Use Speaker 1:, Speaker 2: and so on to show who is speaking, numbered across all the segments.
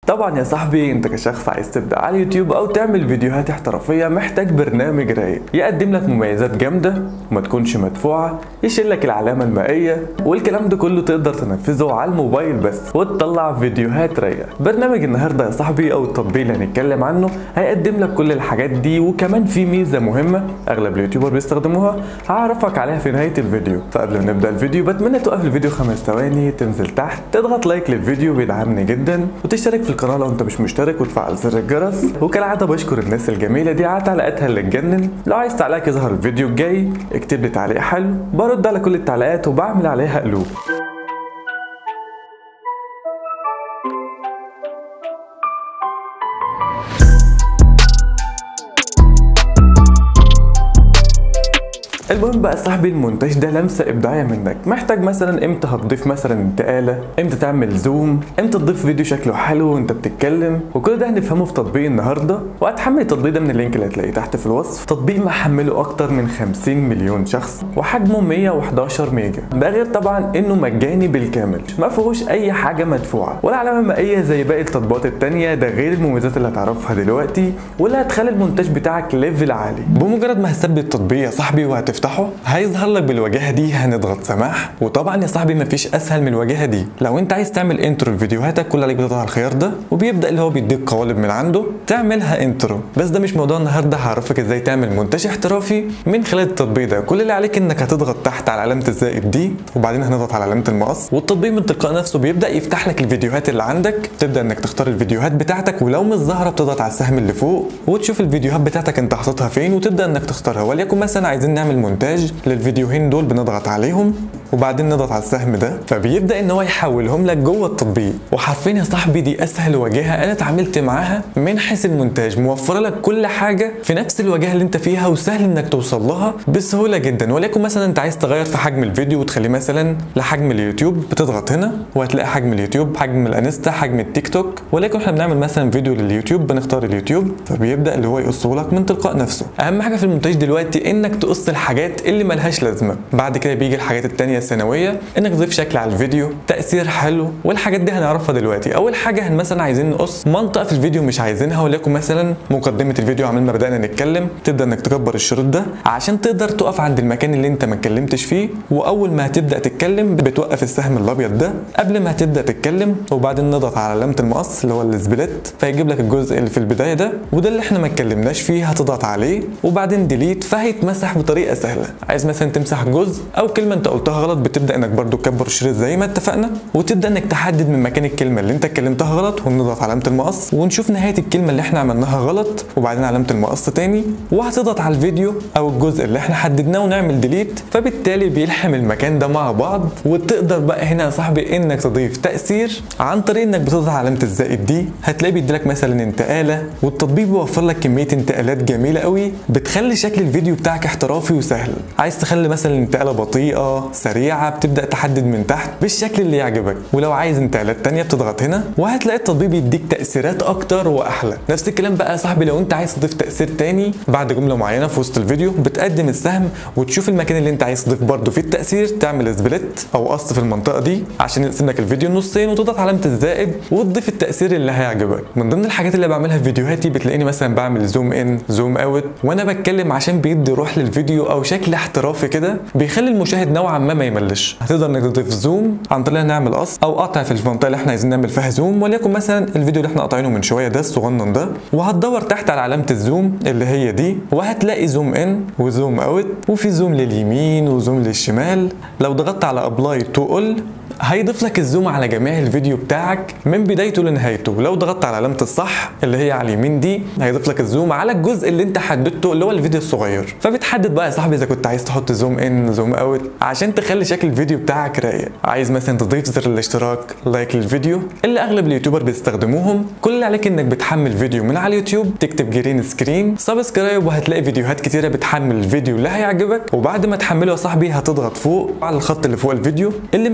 Speaker 1: طبعا يا صاحبي انت كشخص عايز تبدا على اليوتيوب او تعمل فيديوهات احترافيه محتاج برنامج رايق يقدم لك مميزات جامده وما تكونش مدفوعه يشيل لك العلامه المائيه والكلام ده كله تقدر تنفذه على الموبايل بس وتطلع فيديوهات رايقه برنامج النهارده يا صاحبي او التطبيق اللي هنتكلم عنه هيقدم لك كل الحاجات دي وكمان في ميزه مهمه اغلب اليوتيوبر بيستخدموها هعرفك عليها في نهايه الفيديو فقبل ما نبدا الفيديو بتمنى توقف الفيديو خمس ثواني تنزل تحت تضغط لايك للفيديو بيدعمني جدا وتشترك في القناه لو انت مش مشترك وتفعل زر الجرس وكالعاده بشكر الناس الجميله دي على تعليقاتها اللي تجنن لو عايز تعليقك يظهر الفيديو الجاي اكتب لي تعليق حلو برد على كل التعليقات وبعمل عليها قلوب المهم بقى صاحبي المونتاج ده لمسه ابداعيه منك محتاج مثلا امتى هتضيف مثلا انتقاله امتى تعمل زوم امتى تضيف فيديو شكله حلو وانت بتتكلم وكل ده هنفهمه في تطبيق النهارده وهتحمل التطبيق ده من اللينك اللي هتلاقيه تحت في الوصف تطبيق محمله اكتر من 50 مليون شخص وحجمه 111 ميجا ده غير طبعا انه مجاني بالكامل ما فيهوش اي حاجه مدفوعه ولا علامه مائيه زي باقي التطبيقات التانية ده غير المميزات اللي هتعرفها دلوقتي واللي هتخلي المونتاج بتاعك ليفل عالي بمجرد ما هتثبت التطبيق يا صاحبي وهتفتح تفتحه هيظهر لك بالواجهه دي هنضغط سماح وطبعا يا صاحبي مفيش اسهل من الواجهه دي لو انت عايز تعمل انترو لفيديوهاتك كل عليك بتضغط على الخيار ده وبيبدا اللي هو بيديك قوالب من عنده تعملها انترو بس ده مش موضوع النهارده هعرفك ازاي تعمل مونتاج احترافي من خلال التطبيق ده كل اللي عليك انك هتضغط تحت على علامه الزائد دي وبعدين هنضغط على علامه المقص والتطبيق من تلقاء نفسه بيبدا يفتح لك الفيديوهات اللي عندك تبدا انك تختار الفيديوهات بتاعتك ولو مش ظاهره بتضغط على السهم اللي فوق وتشوف الفيديوهات بتاعتك انت حاططها فين وتبدا انك تختارها وليكن مثلا عايزين نعمل مونتاج للفيديو الفيديوهين دول بنضغط عليهم وبعدين نضغط على السهم ده فبيبدا ان هو يحولهم لك جوه التطبيق وحرفيا يا صاحبي دي اسهل واجهه انا اتعاملت معاها من حيث المونتاج موفره لك كل حاجه في نفس الواجهه اللي انت فيها وسهل انك توصل لها بسهوله جدا وليكن مثلا انت عايز تغير في حجم الفيديو وتخليه مثلا لحجم اليوتيوب بتضغط هنا وهتلاقي حجم اليوتيوب حجم الانستا حجم التيك توك وليكن احنا بنعمل مثلا فيديو لليوتيوب بنختار اليوتيوب فبيبدا اللي هو يقصه لك من تلقاء نفسه اهم حاجه في المونتاج دلوقتي انك تقص الحاجات اللي ملهاش لازمه بعد كده بيجي الحاجات التانية الثانوية انك تضيف شكل على الفيديو تأثير حلو والحاجات دي هنعرفها دلوقتي اول حاجة مثلا عايزين نقص منطقة في الفيديو مش عايزينها وليكن مثلا مقدمة الفيديو عمال ما بدأنا نتكلم تبدأ انك تكبر الشريط ده عشان تقدر تقف عند المكان اللي انت ما اتكلمتش فيه واول ما هتبدأ تتكلم بتوقف السهم الابيض ده قبل ما هتبدأ تتكلم وبعدين نضغط على علامة المقص اللي هو السبليت فيجيب لك الجزء اللي في البداية ده وده اللي احنا ما اتكلمناش فيه هتضغط عليه وبعدين ديليت فهيتمسح بطريقة سهلة عايز مثلا تمسح جزء او كلمه انت قلتها غلط بتبدا انك برضو تكبر الشريط زي ما اتفقنا وتبدا انك تحدد من مكان الكلمه اللي انت اتكلمتها غلط ونضغط علامه المقص ونشوف نهايه الكلمه اللي احنا عملناها غلط وبعدين علامه المقص تاني وهتضغط على الفيديو او الجزء اللي احنا حددناه ونعمل ديليت فبالتالي بيلحم المكان ده مع بعض وتقدر بقى هنا يا صاحبي انك تضيف تاثير عن طريق انك بتضغط علامه الزائد دي هتلاقي بيديلك مثلا انتقاله والتطبيق بيوفر لك كميه انتقالات جميله قوي بتخلي شكل الفيديو بتاعك احترافي وسهل عايز تخلي مثلا الانتقاله بطيئه سريعه بتبدا تحدد من تحت بالشكل اللي يعجبك ولو عايز انتقالات تانية بتضغط هنا وهتلاقي التطبيق بيديك تاثيرات اكتر واحلى نفس الكلام بقى يا صاحبي لو انت عايز تضيف تاثير تاني بعد جمله معينه في وسط الفيديو بتقدم السهم وتشوف المكان اللي انت عايز تضيف برده فيه التاثير تعمل سبليت او قص في المنطقه دي عشان يقسم لك الفيديو نصين وتضغط علامه الزائد وتضيف التاثير اللي هيعجبك من ضمن الحاجات اللي بعملها في فيديوهاتي بتلاقيني مثلا بعمل زوم ان زوم اوت وانا بتكلم عشان بيدي روح للفيديو او شكل احترافي كده بيخلي المشاهد نوعا ما ما يملش هتقدر انك تضيف زوم عن طريق نعمل قص او قطع في المنطقه اللي احنا عايزين نعمل فيها زوم وليكن مثلا الفيديو اللي احنا قاطعينه من شويه ده الصغنن ده وهتدور تحت على علامه الزوم اللي هي دي وهتلاقي زوم ان وزوم اوت وفي زوم لليمين وزوم للشمال لو ضغطت على ابلاي تو اول هيضيف لك الزوم على جميع الفيديو بتاعك من بدايته لنهايته لو ضغطت على علامه الصح اللي هي على اليمين دي هيضيف لك الزوم على الجزء اللي انت حددته اللي هو الفيديو الصغير فبتحدد بقى يا صاحبي اذا كنت عايز تحط زوم ان زوم اوت عشان تخلي شكل الفيديو بتاعك رايق عايز مثلا تضيف زر الاشتراك لايك للفيديو اللي اغلب اليوتيوبر بيستخدموهم كل اللي عليك انك بتحمل فيديو من على اليوتيوب تكتب جرين سكرين سبسكرايب وهتلاقي فيديوهات كتيره بتحمل الفيديو اللي هيعجبك وبعد ما تحمله يا صاحبي هتضغط فوق على الخط اللي فوق الفيديو اللي مكتوب فيه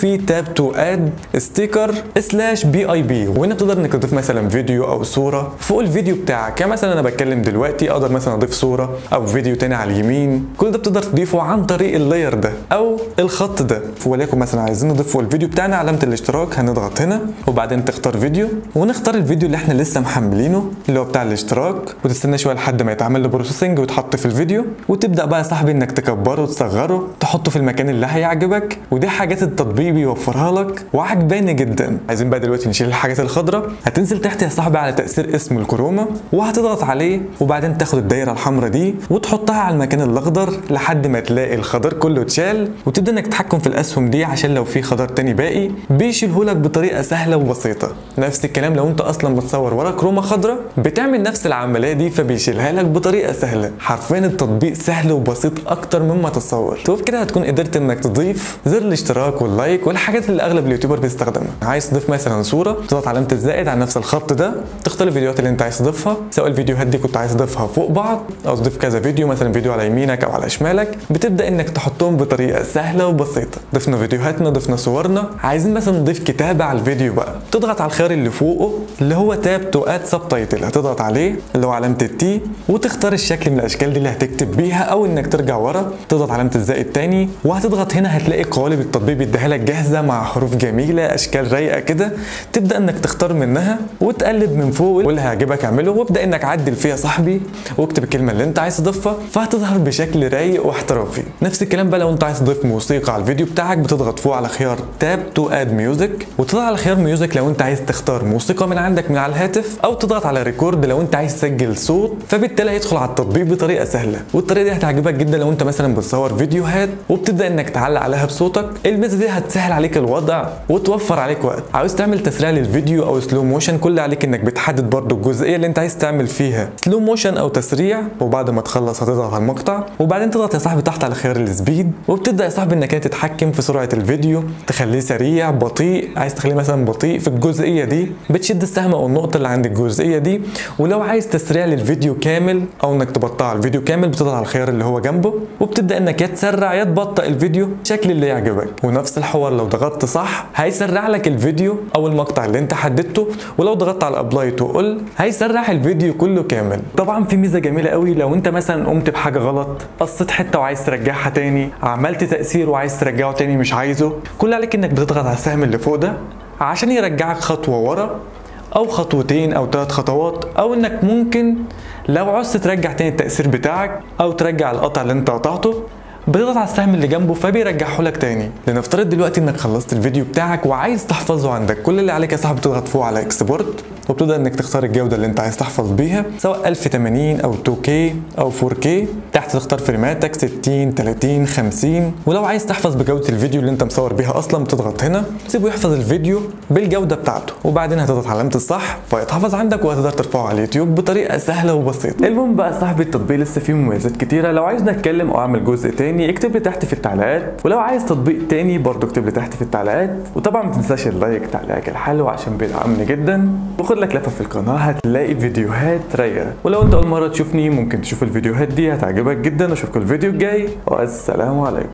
Speaker 1: في تاب تو اد ستيكر سلاش بي اي بي وهنا بتقدر انك تضيف مثلا فيديو او صوره فوق الفيديو بتاعك يعني مثلا انا بتكلم دلوقتي اقدر مثلا اضيف صوره او فيديو تاني على اليمين كل ده بتقدر تضيفه عن طريق اللاير ده او الخط ده وليكن مثلا عايزين نضيف فوق الفيديو بتاعنا علامه الاشتراك هنضغط هنا وبعدين تختار فيديو ونختار الفيديو اللي احنا لسه محملينه اللي هو بتاع الاشتراك وتستنى شويه لحد ما يتعمل له بروسيسنج ويتحط في الفيديو وتبدا بقى يا صاحبي انك تكبره وتصغره تحطه في المكان اللي هيعجبك ودي حاجات التطبيق بيوفرها لك وعجباني جدا عايزين بقى دلوقتي نشيل الحاجات الخضراء هتنزل تحت يا صاحبي على تاثير اسم الكروما وهتضغط عليه وبعدين تاخد الدايره الحمراء دي وتحطها على المكان الاخضر لحد ما تلاقي الخضار كله اتشال وتبدا انك تتحكم في الاسهم دي عشان لو في خضار تاني باقي بيشيلهولك بطريقه سهله وبسيطه نفس الكلام لو انت اصلا متصور ورا كروما خضراء بتعمل نفس العمليه دي فبيشيلها لك بطريقه سهله حرفيا التطبيق سهل وبسيط اكتر مما تتصور طب كده هتكون قدرت انك تضيف زر الاشتراك واللايك والحاجات اللي اغلب اليوتيوبر بيستخدمها عايز تضيف مثلا صوره تضغط علامه الزائد على نفس الخط ده تختار الفيديوهات اللي انت عايز تضيفها سواء الفيديوهات دي كنت عايز تضيفها فوق بعض او تضيف كذا فيديو مثلا فيديو على يمينك او على شمالك بتبدا انك تحطهم بطريقه سهله وبسيطه ضفنا فيديوهاتنا ضفنا صورنا عايزين مثلا نضيف كتابه على الفيديو بقى تضغط على الخيار اللي فوقه اللي هو تاب تو اد سب تايتل هتضغط عليه اللي هو علامه التي وتختار الشكل من الاشكال دي اللي هتكتب بيها او انك ترجع ورا تضغط علامه الزائد تاني وهتضغط هنا هتلاقي قوالب التطبيق بيديها لك جاهزه مع حروف جميله اشكال رايقه كده تبدا انك تختار منها وتقلب من فوق واللي هيعجبك اعمله وابدا انك عدل فيها صاحبي واكتب الكلمه اللي انت عايز تضيفها فهتظهر بشكل رايق واحترافي نفس الكلام بقى لو انت عايز تضيف موسيقى على الفيديو بتاعك بتضغط فوق على خيار تاب تو اد ميوزك وتضغط على خيار ميوزك لو انت عايز تختار موسيقى من عندك من على الهاتف او تضغط على ريكورد لو انت عايز تسجل صوت فبالتالي هيدخل على التطبيق بطريقه سهله والطريقه دي هتعجبك جدا لو انت مثلا بتصور فيديوهات وبتبدا انك تعلق عليها بصوتك الميزه دي هتسهل عليك الوضع وتوفر عليك وقت عاوز تعمل تسريع للفيديو او سلو موشن كل اللي عليك انك بتحدد برضو الجزئيه اللي انت عايز تعمل فيها سلو موشن او تسريع وبعد ما تخلص هتضغط على المقطع وبعدين تضغط يا صاحبي تحت على خيار السبيد وبتبدا يا صاحبي انك انت تتحكم في سرعه الفيديو تخليه سريع بطيء عايز تخليه مثلا بطيء في الجزئيه دي بتشد السهم او النقطه اللي عند الجزئيه دي ولو عايز تسريع للفيديو كامل او انك تبطئ الفيديو كامل بتضغط على الخيار اللي هو جنبه وبتبدا انك يا تسرع يا تبطئ الفيديو شكل اللي يعجبك ونفس الحوار لو ضغطت صح هيسرع لك الفيديو او المقطع اللي انت حددته ولو ضغطت على ابلاي تو اول هيسرع الفيديو كله كامل طبعا في ميزه جميله قوي لو انت مثلا قمت بحاجه غلط قصيت حته وعايز ترجعها تاني عملت تاثير وعايز ترجعه تاني مش عايزه كل عليك انك بتضغط على السهم اللي فوق ده عشان يرجعك خطوه ورا او خطوتين او ثلاث خطوات او انك ممكن لو عوزت ترجع تاني التاثير بتاعك او ترجع القطع اللي انت قطعته بتضغط على السهم اللي جنبه فبيرجعه لك تاني لنفترض دلوقتي انك خلصت الفيديو بتاعك وعايز تحفظه عندك كل اللي عليك يا صاحبي تضغط فوق على اكسبورت وبتبدا انك تختار الجوده اللي انت عايز تحفظ بيها سواء 1080 او 2K او 4K تحت تختار فريماتك 60 30 50 ولو عايز تحفظ بجوده الفيديو اللي انت مصور بيها اصلا بتضغط هنا تسيبه يحفظ الفيديو بالجوده بتاعته وبعدين هتضغط علامه الصح فيتحفظ عندك وهتقدر ترفعه على اليوتيوب بطريقه سهله وبسيطه المهم بقى صاحبي التطبيق لسه فيه مميزات كتيره لو عايز نتكلم او اعمل جزء تاني اكتب لي تحت في التعليقات ولو عايز تطبيق تاني برضه اكتب لي تحت في التعليقات وطبعا ما تنساش اللايك تعليقك الحلو عشان بيدعمني جدا وخد لك لفه في القناه هتلاقي فيديوهات رايقه ولو انت اول مره تشوفني ممكن تشوف الفيديوهات دي هتعجبك جدا اشوفكم الفيديو الجاي والسلام عليكم